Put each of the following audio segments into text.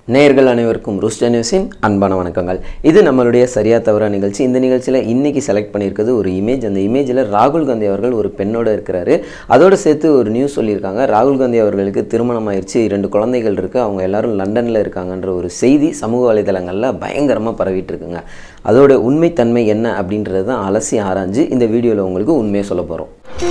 நேயர்கள் அனைவருக்கும் ருஷ்ட நியூஸின் அன்பான வணக்கங்கள் இது நம்மளுடைய சரியா தவறா நிகழ்ச்சி இந்த நிகழ்ச்சியில் இன்னைக்கு செலக்ட் பண்ணியிருக்கிறது ஒரு இமேஜ் அந்த இமேஜில் ராகுல் காந்தி அவர்கள் ஒரு பெண்ணோட இருக்கிறாரு அதோடு சேர்த்து ஒரு நியூஸ் சொல்லியிருக்காங்க ராகுல் காந்தி அவர்களுக்கு திருமணம் ஆயிடுச்சு இரண்டு குழந்தைகள் இருக்குது அவங்க எல்லாரும் லண்டனில் இருக்காங்கன்ற ஒரு செய்தி சமூக வலைதளங்களில் பயங்கரமாக பரவிட்டு இருக்குங்க அதோட உண்மைத்தன்மை என்ன அப்படின்றது தான் அலசி ஆராய்ஞ்சு இந்த வீடியோவில் உங்களுக்கு உண்மையை சொல்ல போகிறோம்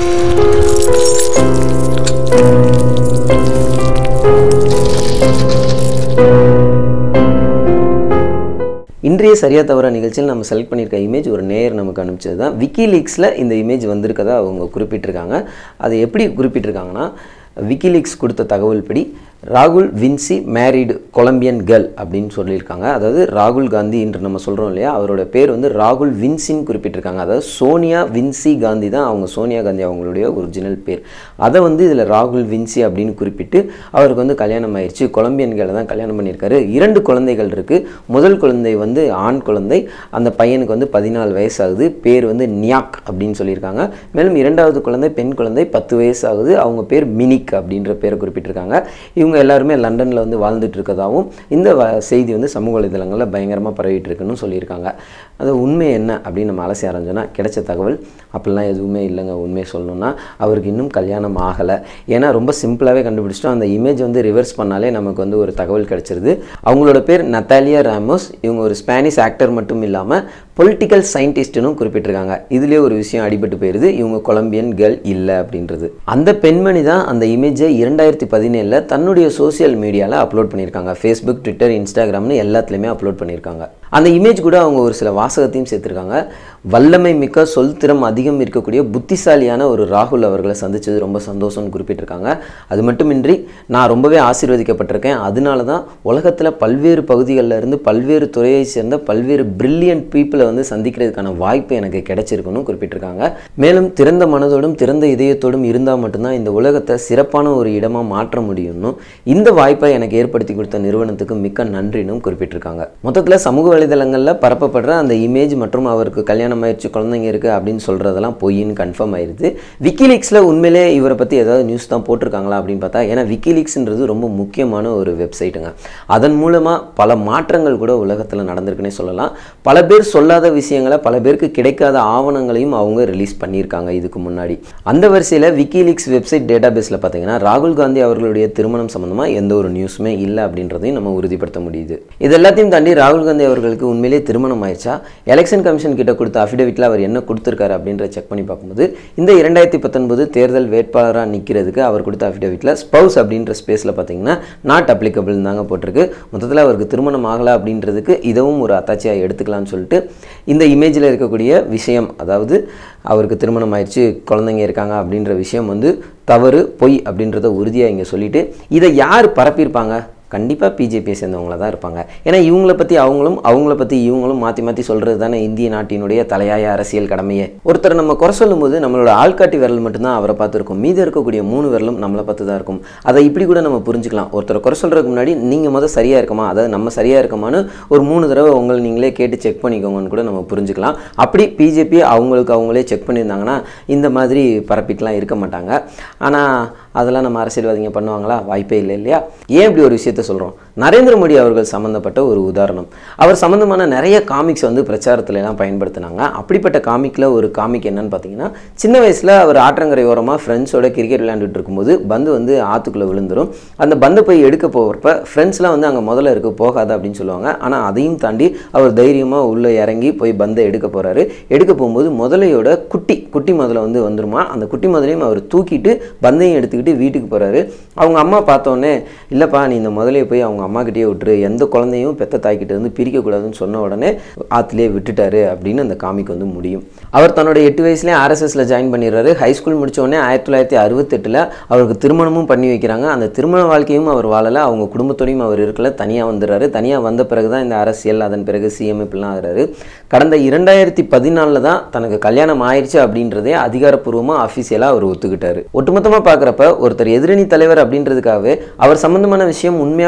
இன்றைய சரியா தவறா நிகழ்ச்சியில் நம்ம செலக்ட் பண்ணியிருக்க இமேஜ் ஒரு நேயர் நமக்கு அனுப்பிச்சது தான் விக்கிலீக்ஸில் இந்த இமேஜ் வந்திருக்கதா அவங்க குறிப்பிட்டிருக்காங்க அதை எப்படி குறிப்பிட்டிருக்காங்கன்னா விக்கிலீக்ஸ் கொடுத்த தகவல் படி ராகுல் வின்சி மேரிடு கொலம்பியன் கேர்ள் அப்படின்னு சொல்லியிருக்காங்க அதாவது ராகுல் காந்தி என்று நம்ம சொல்கிறோம் இல்லையா அவரோட பேர் வந்து ராகுல் வின்சின்னு குறிப்பிட்டிருக்காங்க அதாவது சோனியா வின்சி காந்தி தான் அவங்க சோனியா காந்தி அவங்களுடைய ஒரிஜினல் பேர் அதை வந்து இதில் ராகுல் வின்சி அப்படின்னு குறிப்பிட்டு அவருக்கு வந்து கல்யாணம் ஆயிடுச்சு கொலம்பியன் கேர்ளை தான் கல்யாணம் பண்ணியிருக்காரு இரண்டு குழந்தைகள் இருக்குது முதல் குழந்தை வந்து ஆண் குழந்தை அந்த பையனுக்கு வந்து பதினாலு வயசு ஆகுது பேர் வந்து நியாக் அப்படின்னு சொல்லியிருக்காங்க மேலும் இரண்டாவது குழந்தை பெண் குழந்தை பத்து வயசு ஆகுது அவங்க பேர் மினிக் அப்படின்ற பேரை குறிப்பிட்டிருக்காங்க இவங்க எல்லாருமே லண்டனில் வந்து வாழ்ந்துட்டு இருக்கதாகவும் இந்த வ- செய்தி வந்து சமூக வலைதளங்களில் பயங்கரமாக பரவிட்டு இருக்குன்னு சொல்லியிருக்காங்க அது உண்மை என்ன அப்படின்னு நம்ம அலசி ஆரம்பிச்சோன்னா கிடைச்ச தகவல் அப்படிலாம் எதுவுமே இல்லைங்க உண்மையை சொல்லணும்னா அவருக்கு இன்னும் கல்யாணம் ஆகலை ஏன்னா ரொம்ப சிம்பிளாகவே கண்டுபிடிச்சிட்டோம் அந்த இமேஜ் வந்து ரிவர்ஸ் பண்ணாலே நமக்கு வந்து ஒரு தகவல் கிடைச்சிருது அவங்களோட பேர் நத்தாலியா ராமோஸ் இவங்க ஒரு ஸ்பானிஷ் ஆக்டர் மட்டும் இல்லாமல் பொலிட்டிக்கல் சயின்டிஸ்ட்னும் குறிப்பிட்டிருக்காங்க இதுலேயே ஒரு விஷயம் அடிபட்டு போயிருது இவங்க கொலம்பியன் கேர்ள் இல்லை அப்படின்றது அந்த பெண்மணி தான் அந்த இமேஜை இரண்டாயிரத்தி பதினேழில் தன்னுடைய சோஷியல் மீடியாவில் அப்லோட் பண்ணியிருக்காங்க ஃபேஸ்புக் ட்விட்டர் இன்ஸ்டாகிராம்னு எல்லாத்துலேயுமே அப்லோட் பண்ணியிருக்காங்க அந்த இமேஜ் கூட அவங்க ஒரு சில வாசகத்தையும் சேர்த்துருக்காங்க வல்லமை மிக்க சொல் திறம் அதிகம் இருக்கக்கூடிய புத்திசாலியான ஒரு ராகுல் அவர்களை சந்திச்சது ரொம்ப சந்தோஷம்னு குறிப்பிட்டிருக்காங்க அது மட்டுமின்றி நான் ரொம்பவே ஆசீர்வதிக்கப்பட்டிருக்கேன் அதனால தான் உலகத்தில் பல்வேறு பகுதிகளில் இருந்து பல்வேறு துறையை சேர்ந்த பல்வேறு பிரில்லியன்ட் பீப்புளை வந்து சந்திக்கிறதுக்கான வாய்ப்பு எனக்கு கிடைச்சிருக்குன்னு குறிப்பிட்டிருக்காங்க மேலும் திறந்த மனதோடும் திறந்த இதயத்தோடும் இருந்தால் மட்டும்தான் இந்த உலகத்தை சிறப்பான ஒரு இடமா மாற்ற முடியும்னு இந்த வாய்ப்பை எனக்கு ஏற்படுத்தி கொடுத்த நிறுவனத்துக்கு மிக்க நன்றினும் குறிப்பிட்டிருக்காங்க மொத்தத்தில் சமூக வலைதளங்களில் பரப்பப்படுற அந்த இமேஜ் மற்றும் அவருக்கு கல்யாணம் ஆயிடுச்சு குழந்தைங்க இருக்குது அப்படின்னு சொல்கிறதெல்லாம் பொய்ன்னு கன்ஃபார்ம் ஆயிருது விக்கிலீக்ஸில் உண்மையிலே இவரை பற்றி ஏதாவது நியூஸ் தான் போட்டிருக்காங்களா அப்படின்னு பார்த்தா ஏன்னா விக்கிலீக்ஸ்ன்றது ரொம்ப முக்கியமான ஒரு வெப்சைட்டுங்க அதன் மூலமாக பல மாற்றங்கள் கூட உலகத்தில் நடந்திருக்குன்னே சொல்லலாம் பல பேர் சொல்லாத விஷயங்களை பல பேருக்கு கிடைக்காத ஆவணங்களையும் அவங்க ரிலீஸ் பண்ணியிருக்காங்க இதுக்கு முன்னாடி அந்த வரிசையில் விக்கிலீக்ஸ் வெப்சைட் டேட்டா பேஸில் பார்த்தீங்கன்னா ராகுல் காந்தி அவர்களுடைய திருமணம் சம்மந்தமாக எந்த ஒரு நியூஸுமே இல்லை அப்படின்றதையும் நம்ம உறுதிப்படுத்த முடியுது இது எல்லாத்தையும் தாண்டி ராகுல் காந்தி அவர்களுக்கு உண்மையிலேயே திருமணம் ஆயிடுச்சா எலெக்ஷன் கமிஷன் கிட்ட கொடுத்த அஃபிடவிட்டில் அவர் என்ன கொடுத்துருக்காரு அப்படின்ற செக் பண்ணி பார்க்கும்போது இந்த இரண்டாயிரத்தி பத்தொன்பது தேர்தல் வேட்பாளராக நிற்கிறதுக்கு அவர் கொடுத்த அஃபிடவிட்டில் ஸ்பௌஸ் அப்படின்ற ஸ்பேஸில் பார்த்தீங்கன்னா நாட் அப்ளிகபிள் தாங்க போட்டிருக்கு மொத்தத்தில் அவருக்கு திருமணம் ஆகலை அப்படின்றதுக்கு இதுவும் ஒரு அத்தாட்சியாக எடுத்துக்கலாம்னு சொல்லிட்டு இந்த இமேஜில் இருக்கக்கூடிய விஷயம் அதாவது அவருக்கு திருமணம் ஆயிடுச்சு குழந்தைங்க இருக்காங்க அப்படின்ற விஷயம் வந்து தவறு பொய் அப்படின்றத உறுதியாக இங்கே சொல்லிட்டு இதை யார் பரப்பியிருப்பாங்க கண்டிப்பாக பிஜேபியை சேர்ந்தவங்கள தான் இருப்பாங்க ஏன்னா இவங்கள பற்றி அவங்களும் அவங்கள பற்றி இவங்களும் மாற்றி மாற்றி சொல்கிறது தானே இந்திய நாட்டினுடைய தலையாய அரசியல் கடமையே ஒருத்தர் நம்ம குறை சொல்லும்போது நம்மளோட ஆள்காட்டி விரல் மட்டும்தான் அவரை பார்த்து இருக்கும் மீதி இருக்கக்கூடிய மூணு விரலும் நம்மளை பார்த்து தான் இருக்கும் அதை இப்படி கூட நம்ம புரிஞ்சுக்கலாம் ஒருத்தர் குறை சொல்கிறதுக்கு முன்னாடி நீங்கள் முதல் சரியாக இருக்கமா அதாவது நம்ம சரியாக இருக்கமான்னு ஒரு மூணு தடவை உங்களை நீங்களே கேட்டு செக் பண்ணிக்கோங்கன்னு கூட நம்ம புரிஞ்சுக்கலாம் அப்படி பிஜேபி அவங்களுக்கு அவங்களே செக் பண்ணியிருந்தாங்கன்னா இந்த மாதிரி பரப்பிட்டுலாம் இருக்க மாட்டாங்க ஆனால் அதெல்லாம் நம்ம அரசியல்வாதிங்க பண்ணுவாங்களா வாய்ப்பே இல்லை இல்லையா ஏன் இப்படி ஒரு விஷயத்த சொல்கிறோம் நரேந்திர மோடி அவர்கள் சம்மந்தப்பட்ட ஒரு உதாரணம் அவர் சம்மந்தமான நிறைய காமிக்ஸ் வந்து பிரச்சாரத்துல எல்லாம் பயன்படுத்தினாங்க அப்படிப்பட்ட காமிக்கில் ஒரு காமிக் என்னன்னு பார்த்தீங்கன்னா சின்ன வயசில் அவர் ஆற்றங்கரை ஓரமாக ஃப்ரெண்ட்ஸோட கிரிக்கெட் விளையாண்டுட்டு இருக்கும்போது பந்து வந்து ஆற்றுக்குள்ளே விழுந்துரும் அந்த பந்தை போய் எடுக்க போகிறப்ப ஃப்ரெண்ட்ஸ்லாம் வந்து அங்கே முதல்ல இருக்கு போகாத அப்படின்னு சொல்லுவாங்க ஆனால் அதையும் தாண்டி அவர் தைரியமாக உள்ளே இறங்கி போய் பந்தை எடுக்க போகிறாரு எடுக்க போகும்போது முதலையோட குட்டி குட்டி முதல்ல வந்து வந்துருமா அந்த குட்டி முதலையும் அவர் தூக்கிட்டு பந்தையும் எடுத்துக்கிட்டு வீட்டுக்கு போகிறாரு அவங்க அம்மா பார்த்தோன்னே இல்லைப்பா நீ இந்த முதலையை போய் அவங்க அம்மாக்கிட்டேயே விட்டுரு எந்த குழந்தையும் பெத்த தாய்கிட்ட இருந்து பிரிக்கக்கூடாதுன்னு சொன்ன உடனே ஆற்றுலேயே விட்டுட்டாரு அப்படின்னு அந்த காமிக் வந்து முடியும் அவர் தன்னோட எட்டு வயசுலேயே ஆர்எஸ்எஸ்ல ஜாயின் பண்ணிடுறாரு ஹை ஸ்கூல் முடிச்ச உடனே ஆயிரத்தி தொள்ளாயிரத்தி அறுபத்தெட்டில் அவருக்கு திருமணமும் பண்ணி வைக்கிறாங்க அந்த திருமண வாழ்க்கையும் அவர் வாழலை அவங்க குடும்பத்தோடையும் அவர் இருக்கல தனியாக வந்துடுறாரு தனியாக வந்த பிறகு தான் இந்த அரசியல் அதன் பிறகு சிஎம் இப்படிலாம் ஆகிறாரு கடந்த இரண்டாயிரத்தி பதினாலில் தான் தனக்கு கல்யாணம் ஆயிடுச்சு அப்படின்றதே அதிகாரப்பூர்வமாக அஃபிஷியலாக அவர் ஒத்துக்கிட்டாரு ஒட்டுமொத்தமாக பார்க்குறப்ப ஒருத்தர் எதிரணி தலைவர் அப்படின்றதுக்காகவே அவர் சம்பந்தமான விஷயம் உண்மையா பொய்யான்னு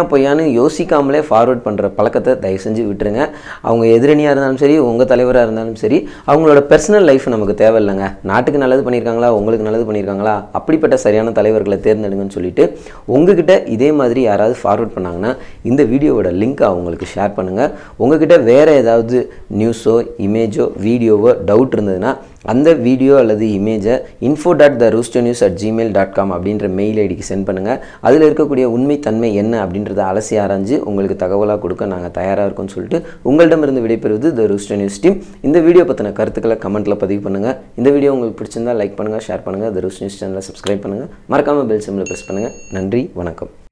யாரையும் யோசிக்காமலே ஃபார்வர்ட் பண்ணுற பழக்கத்தை தயவு செஞ்சு விட்டுருங்க அவங்க எதிரணியாக இருந்தாலும் சரி உங்கள் தலைவராக இருந்தாலும் சரி அவங்களோட பர்சனல் லைஃப் நமக்கு தேவையில்லைங்க நாட்டுக்கு நல்லது பண்ணியிருக்காங்களா உங்களுக்கு நல்லது பண்ணியிருக்காங்களா அப்படிப்பட்ட சரியான தலைவர்களை தேர்ந்தெடுங்கன்னு சொல்லிட்டு உங்ககிட்ட இதே மாதிரி யாராவது ஃபார்வர்ட் பண்ணாங்கன்னா இந்த வீடியோவோட லிங்க்கை அவங்களுக்கு ஷேர் பண்ணுங்கள் உங்ககிட்ட வேறு ஏதாவது நியூஸோ இமேஜோ வீடியோவோ டவுட் இருந்ததுன்னா அந்த வீடியோ அல்லது இமேஜை info dot the Rusto news at Gmail dot com அப்படின்ற மெயில் ஐடிக்கு சென்ட் பண்ணுங்கள் அதில் இருக்கக்கூடிய உண்மைத்தன்மை என்ன அப்படின்றத அலசி ஆராய்ஞ்சு உங்களுக்கு தகவலாக கொடுக்க நாங்கள் தயாராக இருக்கோம்னு சொல்லிட்டு உங்களிடமிருந்து விடைபெறுவது த ரூஸ்டோ நியூஸ் டீம் இந்த வீடியோ பற்றின கருத்துக்களை கமெண்ட்டில் பதிவு பண்ணுங்கள் இந்த வீடியோ உங்களுக்கு பிடிச்சிருந்தா லைக் பண்ணுங்கள் ஷேர் பண்ணுங்கள் த ரூஸ் நியூஸ் சேனலை சப்ஸ்கிரைப் பண்ணுங்கள் மறக்காமல் பெல் சிம்மில் ப்ரெஸ் பண்ணுங்கள் நன்றி வணக்கம்